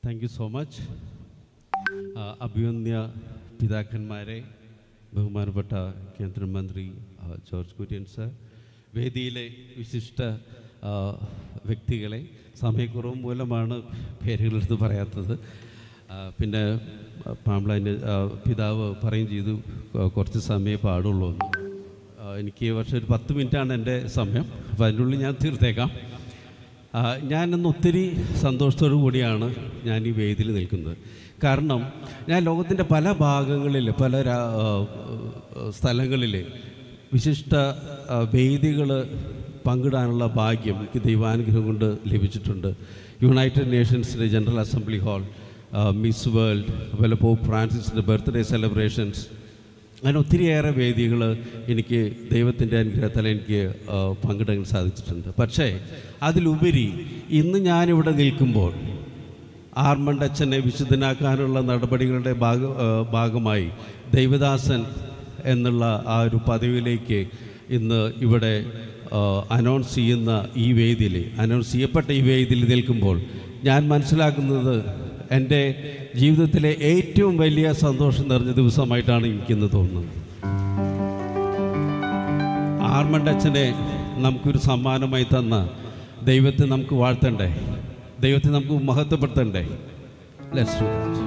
Thank you so much അഭിവന്യ പിതാക്കന്മാരെ ബഹുമാനപ്പെട്ട കേന്ദ്രമന്ത്രി ആ, ജോർജ് കുര്യൻ സർ വേദിയിലെ വിശിഷ്ട ആ, വ്യക്തികളെ സമയക്കുറവ് മൂലമാണ് പേരുകളെടുത്ത് പറയാത്തത് ആ, പിന്നെ പാമ്പ്ലാൻ്റെ പിതാവ് പറയും ചെയ്തു "കൊ- കുറച്ച് സമയമേ പാടുള്ളൂ എന്ന് ആ, എനിക്ക് ഈ വർഷം ഒരു പത്ത് മിനിറ്റാണ് എൻ്റെ സമയം അപ്പോൾ അതിനുള്ളിൽ ഞാൻ തീർത്തേക്കാം ആ, ഞാനിന്ന് ഒത്തിരി സന്തോഷത്തോടു കൂടിയാണ് ഞാൻ ഈ വേദിയിൽ നിൽക്കുന്നത് കാരണം ഞാൻ ലോകത്തിൻ്റെ പല ഭാഗങ്ങളിൽ പല രാ- ആ, സ്ഥലങ്ങളിൽ വിശിഷ്ട വേദികൾ പങ്കിടാനുള്ള ഭാഗ്യം എനിക്ക് ദൈവാനുഗ്രഹം കൊണ്ട് ലഭിച്ചിട്ടുണ്ട് യുണൈറ്റഡ് നേഷൻസിൻ്റെ General Assembly Hall Miss World അതുപോലെ പോപ്പ് ഫ്രാൻസിസിൻ്റെ ബർത്ത്ഡേ സെലിബ്രേഷൻസ് അങ്ങനെ ഒത്തിരിയേറെ വേദികൾ എനിക്ക് ദൈവത്തിൻ്റെ അനുഗ്രഹത്താൽ എനിക്ക് ആ, പങ്കിടാൻ സാധിച്ചിട്ടുണ്ട് പക്ഷേ അതിലുപരി ഇന്ന് ഞാനിവിടെ നിൽക്കുമ്പോൾ ആർമണ്ടച്ചനെ വിശുദ്ധനാക്കാനുള്ള നടപടികളുടെ ഭാഗ ആ, ഭാഗമായി ദൈവദാസൻ എന്നുള്ള ആ ഒരു പദവിയിലേക്ക് ഇന്ന് ഇവിടെ ആ, അനൗൺസ് ചെയ്യുന്ന ഈ വേദിയിൽ അനൗൺസ് ചെയ്യപ്പെട്ട ഈ വേദിയിൽ നിൽക്കുമ്പോൾ ഞാൻ മനസ്സിലാക്കുന്നത് എൻ്റെ ജീവിതത്തിലെ ഏറ്റവും വലിയ സന്തോഷം നിറഞ്ഞ ദിവസമായിട്ടാണ് എനിക്കിന്ന് തോന്നുന്നത് ആർമണ്ട് അച്ഛനെ നമുക്കൊരു സമ്മാനമായി തന്ന ദൈവത്തെ നമുക്ക് വാഴ്ത്തണ്ടേ ദൈവത്തെ നമുക്ക് മഹത്വപ്പെടുത്തണ്ടേ ലെറ്റ്സ് ഡു ദാറ്റ്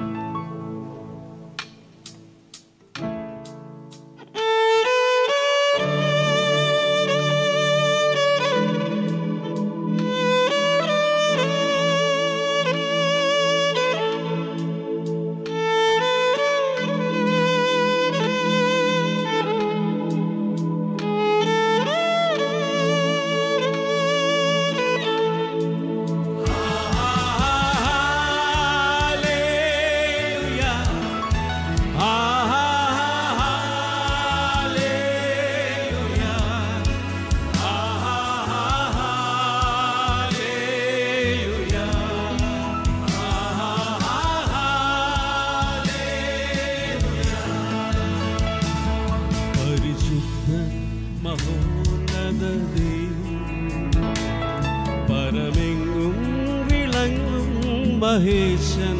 പരിശുദ്ധ മഹോന്നത ദൈവം പരമെങ്ങും വിളങ്ങും മഹേശൻ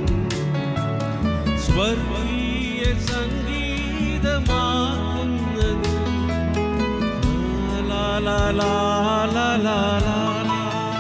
സ്വർഗീയ സംഗീതമാകുന്നത് ലാ ലാ ലാ ലാ ലാ ലാ ലാ.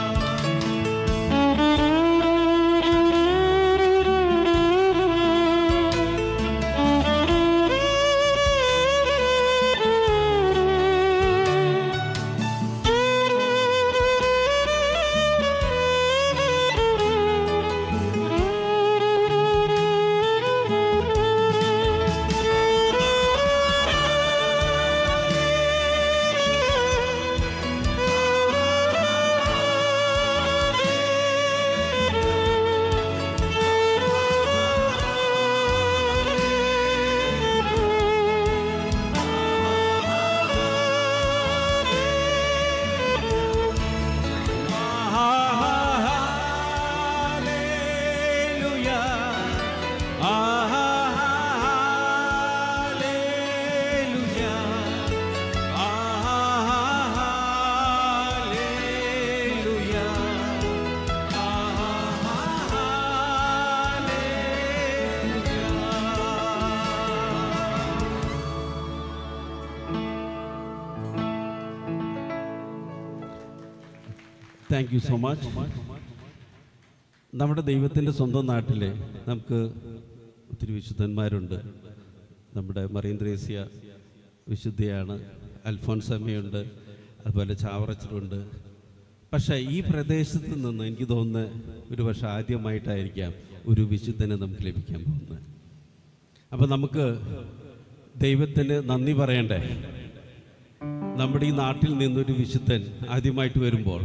താങ്ക് യു സോ മച്ച് നമ്മുടെ ദൈവത്തിൻ്റെ സ്വന്തം നാട്ടിൽ നമുക്ക് ഒത്തിരി വിശുദ്ധന്മാരുണ്ട് നമ്മുടെ മറീന്ദ്രേസ്യ വിശുദ്ധയാണ് അൽഫോൻസമ്മയുണ്ട് അതുപോലെ ചാവറച്ചനുണ്ട് പക്ഷേ ഈ പ്രദേശത്ത് നിന്ന് എനിക്ക് തോന്നുന്നത് ഒരു പക്ഷേ ആദ്യമായിട്ടായിരിക്കാം ഒരു വിശുദ്ധനെ നമുക്ക് ലഭിക്കാൻ പോകുന്നത് അപ്പോൾ നമുക്ക് ദൈവത്തിന് നന്ദി പറയണ്ടേ നമ്മുടെ ഈ നാട്ടിൽ നിന്നൊരു വിശുദ്ധൻ ആദ്യമായിട്ട് വരുമ്പോൾ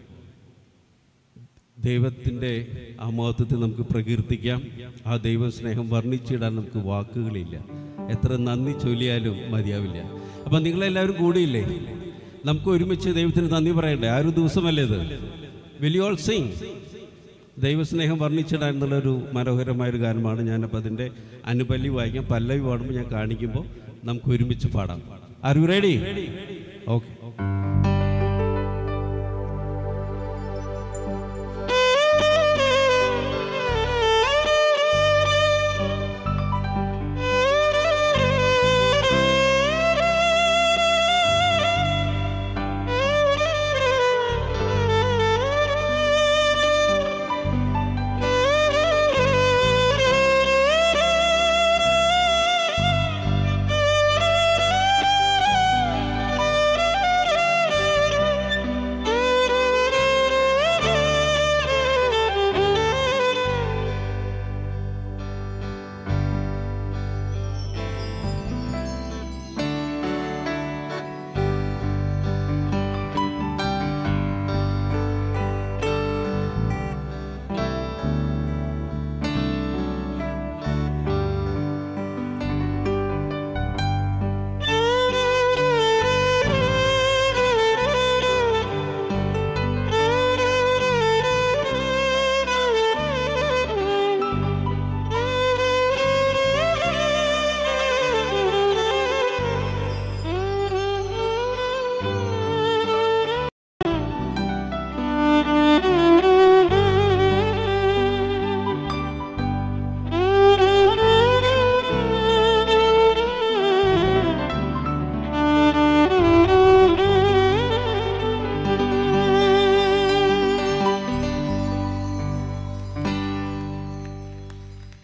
ദൈവത്തിൻ്റെ ആ മഹത്വത്തെ നമുക്ക് പ്രകീർത്തിക്കാം ആ ദൈവസ്നേഹം വർണ്ണിച്ചിടാൻ നമുക്ക് വാക്കുകളില്ല എത്ര നന്ദി ചൊല്ലിയാലും മതിയാവില്ല അപ്പം നിങ്ങളെല്ലാവരും കൂടിയില്ലേ നമുക്ക് ഒരുമിച്ച് ദൈവത്തിന് നന്ദി പറയണ്ടേ ആ ഒരു ദിവസമല്ലേ ഇത് വിൽ യു ഓൾ സിംഗ് ദൈവസ്നേഹം വർണ്ണിച്ചിടാൻ എന്നുള്ളൊരു മനോഹരമായൊരു ഗാനമാണ് ഞാനപ്പോൾ അതിൻ്റെ അനുപല്ലി വായിക്കാം പല്ലവി പാടുമ്പോൾ ഞാൻ കാണിക്കുമ്പോൾ നമുക്ക് ഒരുമിച്ച് പാടാം are you ready okay Thank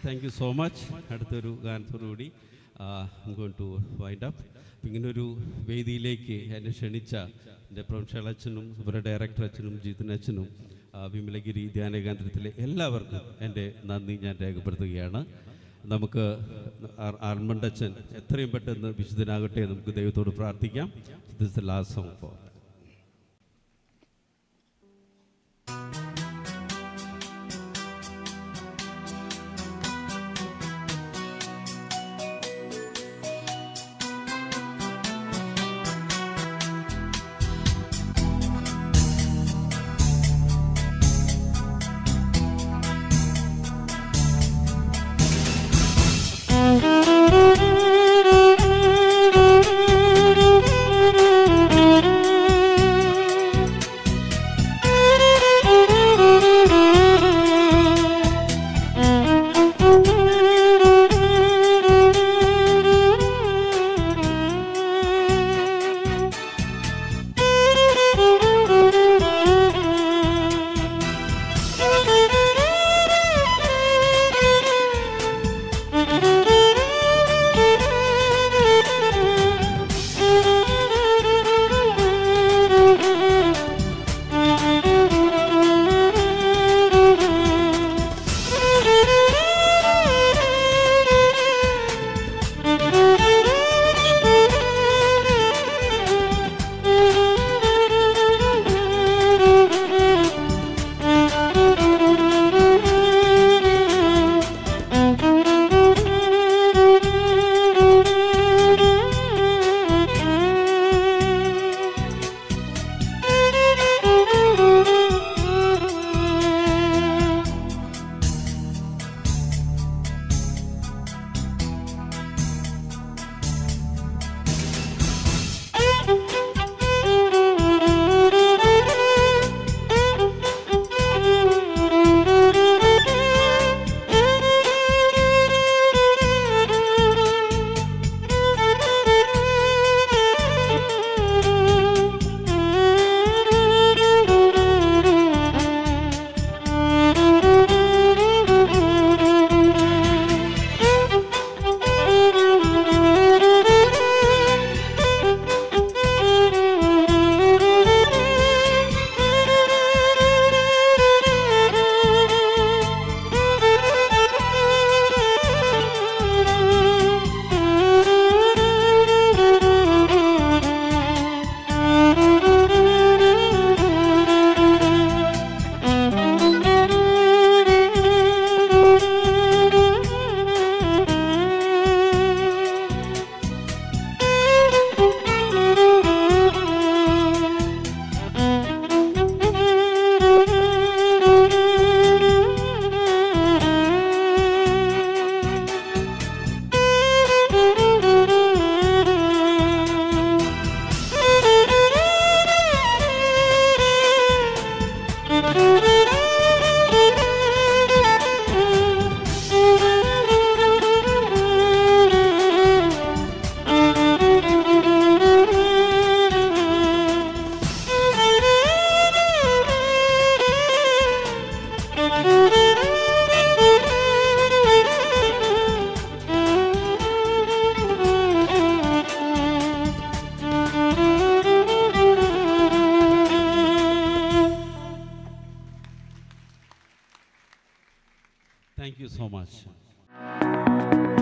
thank you so much അടുത്തൊരു ഗാനത്തോടുകൂടി ഗോൺ ടു വൈൻഡ് അപ്പ് ഇങ്ങനൊരു വേദിയിലേക്ക് എന്നെ ക്ഷണിച്ച എൻ്റെ പ്രൊഫഷണൽ അച്ഛനും ഇവരുടെ ഡയറക്ടർ അച്ഛനും ജിതിൻ അച്ഛനും ആ, വിമലഗിരി ധ്യാന കേന്ദ്രത്തിലെ എല്ലാവർക്കും എൻ്റെ നന്ദി ഞാൻ രേഖപ്പെടുത്തുകയാണ് നമുക്ക് ആർ- ആർമണ്ടച്ചൻ എത്രയും പെട്ടെന്ന് വിശുദ്ധനാകട്ടെ എന്ന് നമുക്ക് ദൈവത്തോട് പ്രാർത്ഥിക്കാം this last song for thank you so much